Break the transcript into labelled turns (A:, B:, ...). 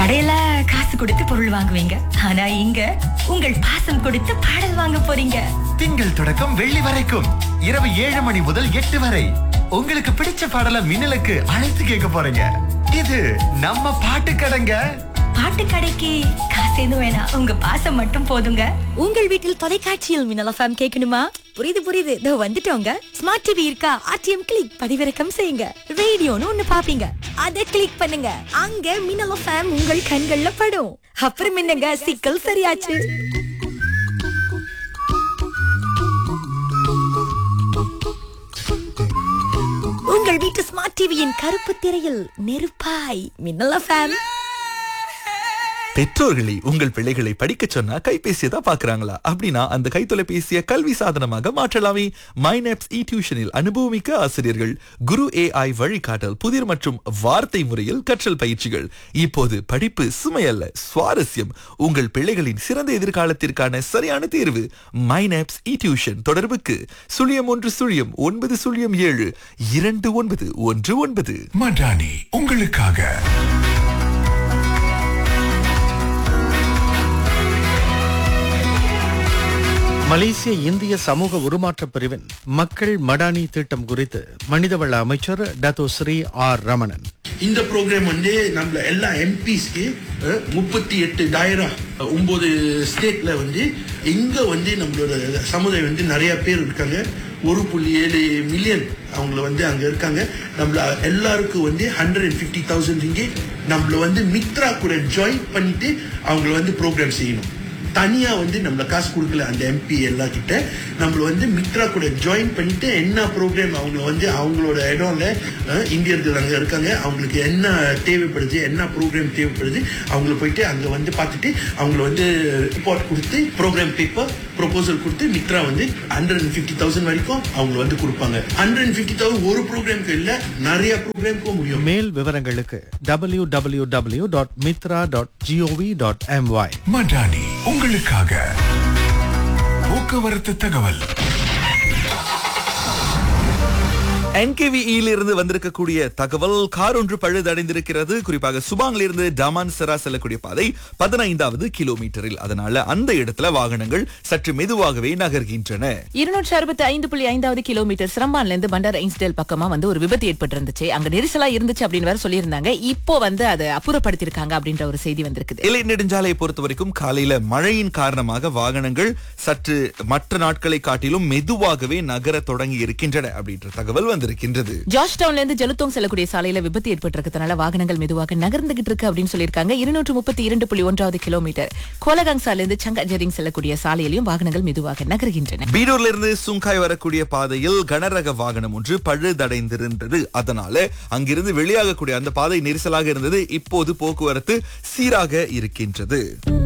A: கடையில காசு கொடுத்து பொருள் வாங்குவீங்க ஆனா இங்க உங்கள் பாசம் கொடுத்து பாடல் வாங்க போறீங்க
B: திங்கள் தொடக்கம் வெள்ளி வரைக்கும் இரவு ஏழு மணி முதல் எட்டு வரை உங்களுக்கு பிடிச்ச பாடல மின்னலுக்கு அழைத்து கேட்க போறீங்க இது நம்ம பாட்டு கடைங்க
A: பாட்டு கடைக்கு காசு எதுவும் வேணாம் உங்க பாசம் மட்டும் போதுங்க
C: உங்கள் வீட்டில் தொலைக்காட்சியில் மின்னல் எஃப்எம் கேட்கணுமா புரியுது புரியுது இதோ வந்துட்டோங்க ஸ்மார்ட் டிவி இருக்கா ஆர்டிஎம் கிளிக் பதிவிறக்கம் செய்யுங்க ரேடியோன்னு ஒண்ணு பாப்பீங்க அதை கிளிக் பண்ணுங்க அங்க மின்னல் எஃப்எம் உங்கள் கண்கள்ல படும் அப்புறம் என்னங்க சிக்கல் சரியாச்சு உங்கள் வீட்டு ஸ்மார்ட் டிவியின் கருப்பு திரையில் நெருப்பாய் மின்னல் எஃப்எம்
D: பெற்றோர்களை உங்கள் பிள்ளைகளை படிக்க சொன்னா கைபேசியை தான் பாக்குறாங்களா அப்படின்னா அந்த கைத்தொலைபேசியை கல்வி சாதனமாக மாற்றலாமே மைனப்ஸ் இ டியூஷனில் அனுபவமிக்க ஆசிரியர்கள் குரு ஏஐ வழிகாட்டல் புதிர் மற்றும் வார்த்தை முறையில் கற்றல் பயிற்சிகள் இப்போது படிப்பு சுமையல்ல சுவாரஸ்யம் உங்கள் பிள்ளைகளின் சிறந்த எதிர்காலத்திற்கான சரியான தேர்வு மைனப்ஸ் இ டியூஷன் தொடர்புக்கு சுழியம் ஒன்று சுழியம் ஒன்பது சுழியம் ஏழு இரண்டு ஒன்பது ஒன்று ஒன்பது
E: மடானி உங்களுக்காக
F: மலேசிய இந்திய சமூக உருமாற்றப் பிரிவின் மக்கள் மடானி திட்டம் குறித்து மனிதவள அமைச்சர் டத்தோ ஸ்ரீ ஆர் ரமணன்
G: இந்த ப்ரோக்ராம் வந்து நம்மள எல்லா எம்பிஸ்க்கு முப்பத்தி எட்டு டாயரா ஒன்பது ஸ்டேட்ல வந்து இங்க வந்து நம்மளோட சமுதாயம் வந்து நிறைய பேர் இருக்காங்க ஒரு புள்ளி ஏழு மில்லியன் அவங்கள வந்து அங்க இருக்காங்க நம்மள எல்லாருக்கும் வந்து ஹண்ட்ரட் அண்ட் ஃபிஃப்டி தௌசண்ட் இங்கே நம்மள வந்து மித்ரா கூட ஜாயின் பண்ணிட்டு அவங்கள வந்து ப்ரோக்ராம் செய்யணும் தனியா வந்து நம்மள காசு கொடுக்கல அந்த எம்பி எல்லா கிட்ட நம்மள வந்து மித்ரா கூட ஜாயின் பண்ணிட்டு என்ன ப்ரோக்ராம் அவங்க வந்து அவங்களோட இடம்ல அஹ், இந்தியர்கள் அங்க இருக்காங்க அவங்களுக்கு என்ன தேவைப்படுது என்ன ப்ரோக்ராம் தேவைப்படுது அவங்கள போயிட்டு அங்க வந்து பார்த்துட்டு அவங்கள வந்து ரிப்போர்ட் கொடுத்து ப்ரோக்ராம் பேப்பர் ப்ரொபோசல் கொடுத்து மித்ரா வந்து ஹண்ட்ரட் அண்ட் ஃபிஃப்டி தௌசண்ட் வரைக்கும் அவங்க வந்து கொடுப்பாங்க ஹண்ட்ரட் அண்ட் ஃபிஃப்டி தௌசண்ட் ஒரு ப்ரோக்ராம்க்கு இல்ல நிறைய ப்ரோக்ராம்க்கும் முடியும்
F: மேல் விவரங்களுக்கு W W W dot Mitra dot gov dot MY
E: Madani உங்களுக்காக போக்குவரத்து தகவல்
D: NKVE-ல இருந்து வந்திருக்கக்கூடிய தகவல் கார் ஒன்று பழுதடைந்திருக்கிறது குறிப்பாக சுபாங்ல இருந்து டமான் செரா செல்லக்கூடிய பாதை பதினைந்தாவது கிலோமீட்டரில் அதனால அந்த இடத்துல வாகனங்கள் சற்று மெதுவாகவே நகர்கின்றன
H: இருநூற்றி அறுபத்தி ஐந்து புள்ளி ஐந்தாவது கிலோமீட்டர் சிரம்பான்ல இருந்து பண்டார் ஐன்ஸ்டேல் பக்கமா வந்து ஒரு விபத்து ஏற்பட்டிருந்துச்சு அங்க நெரிசலா இருந்துச்சு அப்படின்னு வேற சொல்லியிருந்தாங்க இப்போ வந்து அதை அப்புறப்படுத்திருக்காங்க அப்படின்ற ஒரு செய்தி வந்திருக்குது
D: இலை நெடுஞ்சாலையை பொறுத்த வரைக்கும் காலையில மழையின் காரணமாக வாகனங்கள் சற்று மற்ற நாட்களை காட்டிலும் மெதுவாகவே நகர தொடங்கி இருக்கின்றன அப்படின்ற தகவல் வந்திருக்கின்றது
H: ஜார்ஜ் டவுன்ல இருந்து ஜலுத்தோங் செல்லக்கூடிய சாலையில விபத்து ஏற்பட்டிருக்கிறதுனால வாகனங்கள் மெதுவாக நகர்ந்துகிட்டு இருக்கு அப்படின்னு சொல்லியிருக்காங்க இருநூற்று முப்பத்தி இரண்டு புள்ளி ஒன்றாவது கிலோமீட்டர் கோலகாங்சால இருந்து சங்கஜரிங் செல்லக்கூடிய சாலையிலையும் வாகனங்கள் மெதுவாக நகர்கின்றன
D: பீடூர்ல இருந்து சுங்காய் வரக்கூடிய பாதையில் கனரக வாகனம் ஒன்று பழுதடைந்திருந்தது அதனால அங்கிருந்து வெளியாகக்கூடிய அந்த பாதை நெரிசலாக இருந்தது இப்போது போக்குவரத்து சீராக இருக்கின்றது